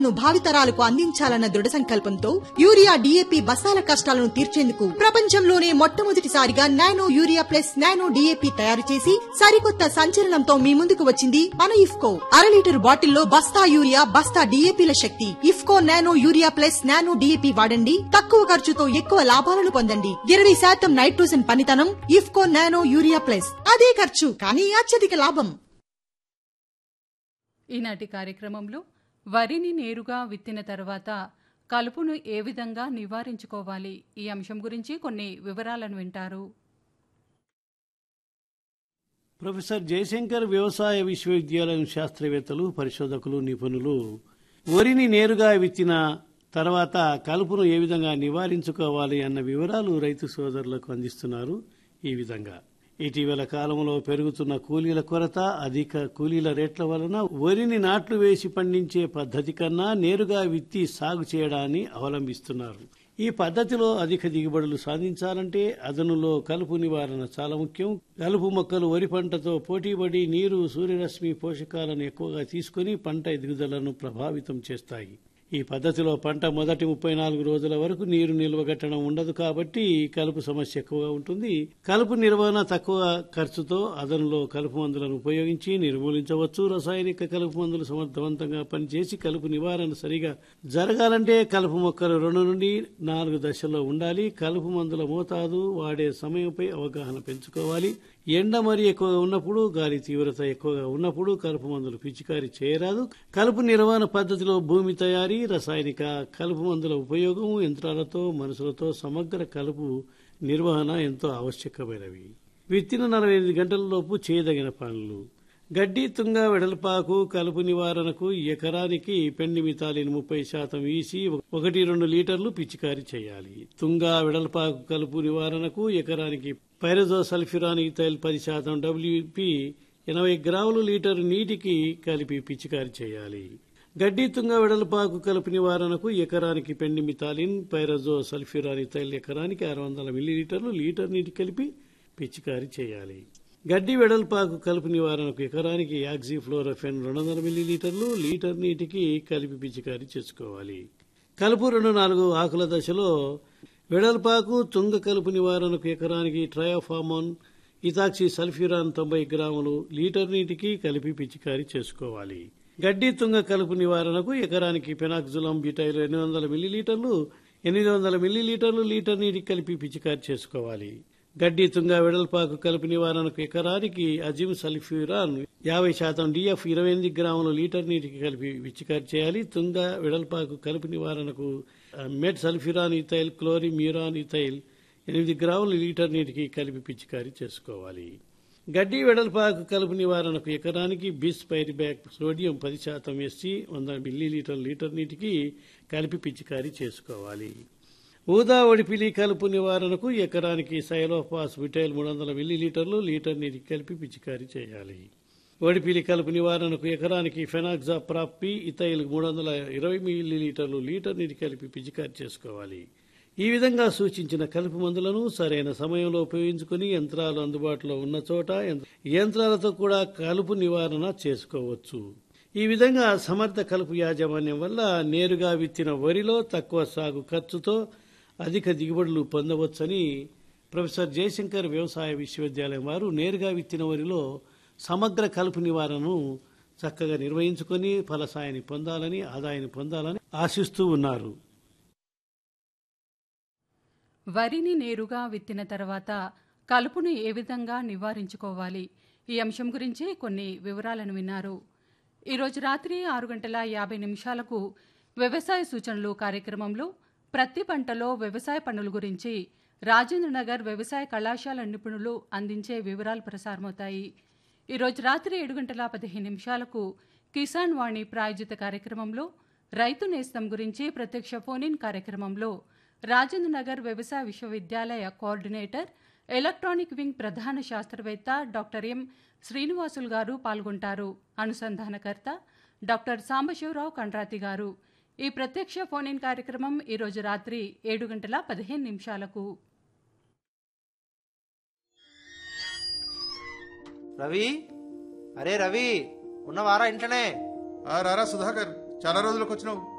ను భావితరాలకు అందించాలన్న దృఢ సంకల్పంతో యూరియా డీఏపీ బస్తాల కష్టాలను తీర్చేందుకు ప్రపంచంలోనే మొట్టమొదటిసారిగా nano urea plus nano DAP తయారు చేసి సరికొత్త సంచలనంతో మీ ముందుకు వచ్చింది మన ఇఫ్కో అర లీటర్ బాటిల్లో బస్తా యూరియా బస్తా డీఏపీల శక్తి IFFCO nano urea plus nano DAP వాడండి తక్కువ ఖర్చుతో ఎక్కువ లాభాలను పొందండి ఇరవై శాతం నైట్రోజన్ పనితనం ఇఫ్కో నానో యూరియా ప్లస్ అదే ఖర్చు కానీ అత్యధిక లాభం ఈనాటి కార్యక్రమంలో వరిని నేరుగా విత్తిన తర్వాత కలుపును ఏ విధంగా నివారించుకోవాలి ఈ అంశం గురించి కొన్ని వివరాలను వింటారు ప్రొఫెసర్ జయశంకర్ వ్యవసాయ విశ్వవిద్యాలయం శాస్త్రవేత్తలు పరిశోధకులు నిపుణులు వరిని నేరుగా విత్తిన తర్వాత కలుపును ఏ విధంగా నివారించుకోవాలి అన్న వివరాలు రైతు సోదరులకు అందిస్తున్నారు ఈ విధంగా ఇటీవల కాలంలో పెరుగుతున్న కూలీల కొరత అధిక కూలీల రేట్ల వలన వరిని నాట్లు వేసి పండించే పద్ధతి కన్నా నేరుగా విత్తి సాగు చేయడాన్ని అవలంబిస్తున్నారు ఈ పద్ధతిలో అధిక దిగుబడులు సాధించాలంటే అదనులో కలుపు నివారణ చాలా ముఖ్యం కలుపు మొక్కలు వరి పంటతో పోటీపడి నీరు సూర్యరశ్మి పోషకాలను ఎక్కువగా తీసుకుని పంట ఎదుగుదలను ప్రభావితం చేస్తాయి ఈ పద్ధతిలో పంట మొదటి ముప్పై నాలుగు రోజుల వరకు నీరు నిల్వగట్టడం ఉండదు కాబట్టి కలుపు సమస్య ఎక్కువగా ఉంటుంది కలుపు నిర్వహణ తక్కువ ఖర్చుతో అదనులో కలుపు మందులను ఉపయోగించి నిర్మూలించవచ్చు రసాయనిక కలుపు మందులు సమర్థవంతంగా పనిచేసి కలుపు నివారణ సరిగా జరగాలంటే కలుపు మొక్కలు రెండు నుండి నాలుగు దశల్లో ఉండాలి కలుపు మందుల మోతాదు వాడే సమయంపై అవగాహన పెంచుకోవాలి ఎండ మరి ఎక్కువగా ఉన్నప్పుడు గాలి తీవ్రత ఎక్కువగా ఉన్నప్పుడు కలుపు మందులు పిచికారీ చేయరాదు కలుపు నిర్వహణ పద్ధతిలో భూమి తయారీ రసాయనిక కలుపు మందుల ఉపయోగం యంత్రాలతో మనుషులతో సమగ్ర కలుపు నిర్వహణ ఎంతో ఆవశ్యకమైనవి విత్తిన నలభై ఎనిమిది గంటలలోపు చేయదగిన పనులు గడ్డి తుంగ వెడల్పాకు కలుపు నివారణకు ఎకరానికి పెండి మితాలిన్ ముప్పై శాతం ఈసి ఒకటి రెండు లీటర్లు పిచికారీ చేయాలి తుంగ వెడల్పాకు కలుపు నివారణకు ఎకరానికి పైరజో సల్ఫిరాన్ ఇథైల్ పది శాతం డబ్ల్యూపి ఎనభై గ్రాములు లీటరు నీటికి కలిపి పిచికారీ చేయాలి గడ్డి తుంగ వెడల్పాకు కలుపు నివారణకు ఎకరానికి పెండి మితాలిన్ పైరజో సల్ఫిరాన్ ఇథైల్ ఎకరానికి ఆరు వందల మిల్లీలీటర్లు లీటర్ నీటి కలిపి పిచికారీ చేయాలి గడ్డి వెడల్పాకు కలుపు నివారణకు ఎకరానికి యాక్సిఫ్లోరోఫెన్ రెండు వందల మిల్లీలీటర్లు లీటర్ నీటికి కలిపి పిచికారీ చేసుకోవాలి కలుపు రెండు నాలుగు ఆకుల దశలో వెడల్పాకు తుంగ కలుపు నివారణకు ఎకరానికి ట్రయోఫామోన్ ఇతాక్సి సల్ఫ్యూరాన్ తొంభై గ్రాములు లీటర్ నీటికి కలిపి పిచికారీ చేసుకోవాలి గడ్డి తుంగ కలుపు నివారణకు ఎకరానికి పెనాక్జులం బ్యూటైల్ ఎనిమిది వందల మిల్లీలీటర్లు ఎనిమిది వందల మిల్లీలీటర్లు లీటర్ నీటికి కలిపి పిచికారీ చేసుకోవాలి గడ్డి తుంగ వెడల్పాకు కలుపు నివారణకు ఎకరానికి అజిమ్ సల్ఫ్యూరాన్ యాభై శాతం డిఎఫ్ ఇరవై ఎనిమిది గ్రాములు లీటర్ నీటికి కలిపి పిచికారీ చేయాలి తుంగ వెడల్పాకు కలుపు నివారణకు metsulfuron ethyl chlorimuron ethyl ఎనిమిది గ్రాములు లీటర్ నీటికి కలిపి పిచికారీ చేసుకోవాలి గడ్డి వెడల్పాకు కలుపు నివారణకు ఎకరానికి బిస్ పైరిబ్యాక్ సోడియం పది శాతం ఎస్సి వంద మిల్లీలీటర్ లీటర్ నీటికి కలిపి పిచికారీ చేసుకోవాలి ఊదా ఒడిపిలి కలుపు నివారణకు ఎకరానికి సైలోఫాస్ విటైల్ మూడు వందల మిల్లీలీటర్లు లీటర్ నీటికి కలిపి పిచికారీ చేయాలి ఒడిపిలి కలుపు నివారణకు ఎకరానికి ఫెనాక్జా ప్రాపి ఇతైల్ మూడు వందల ఇరవై మిల్లీలీటర్లు లీటర్ నీటి కలిపి పిచికారీ చేసుకోవాలి ఈ విధంగా సూచించిన కలుపు మందులను సరైన సమయంలో ఉపయోగించుకుని యంత్రాలు అందుబాటులో ఉన్న చోట యంత్రాలతో కూడా కలుపు నివారణ చేసుకోవచ్చు ఈ విధంగా సమర్థ కలుపు యాజమాన్యం వల్ల నేరుగా విత్తిన వరిలో తక్కువ సాగు ఖర్చుతో అధిక దిగుబడులు పొందవచ్చని ప్రొఫెసర్ జయశంకర్ వ్యవసాయ విశ్వవిద్యాలయం వారు నేరుగా విత్తిన వరిలో సమగ్ర కలుపు నివారణను చక్కగా నిర్వహించుకొని ఫలసాయాన్ని పొందాలని ఆదాయాన్ని పొందాలని ఆశిస్తూ ఉన్నారు వరిని నేరుగా విత్తిన తర్వాత కలుపును ఏ విధంగా నివారించుకోవాలి ఈ అంశం గురించి కొన్ని వివరాలను విన్నారు ఈరోజు రాత్రి ఆరు గంటల యాభై నిమిషాలకు వ్యవసాయ సూచనలు కార్యక్రమంలో ప్రతి పంటలో వ్యవసాయ పనుల గురించి రాజేంద్రనగర్ వ్యవసాయ కళాశాల నిపుణులు అందించే వివరాలు ప్రసారమవుతాయి ఈరోజు రాత్రి ఏడు గంటల పదిహేను నిమిషాలకు కిసాన్ వాణి ప్రాయోజిత కార్యక్రమంలో రైతు నేస్తం గురించి ప్రత్యక్ష ఫోన్ ఇన్ కార్యక్రమంలో రాజేంద్రనగర్ వ్యవసాయ విశ్వవిద్యాలయ కోఆర్డినేటర్ ఎలక్ట్రానిక్ వింగ్ ప్రధాన శాస్త్రవేత్త డాక్టర్ ఎం శ్రీనివాసులు గారు పాల్గొంటారు అనుసంధానకర్త డాక్టర్ సాంబశివరావు కండ్రాతి గారు ఈ ప్రత్యక్ష ఫోన్ ఇన్ కార్యక్రమం ఈరోజు రాత్రి ఏడు గంటల పదిహేను నిమిషాలకు రవి అరే రవి ఉన్నవారా ఇంట్లోనే ఆ రారా సుధాకర్ చాలా రోజులకు వచ్చినావు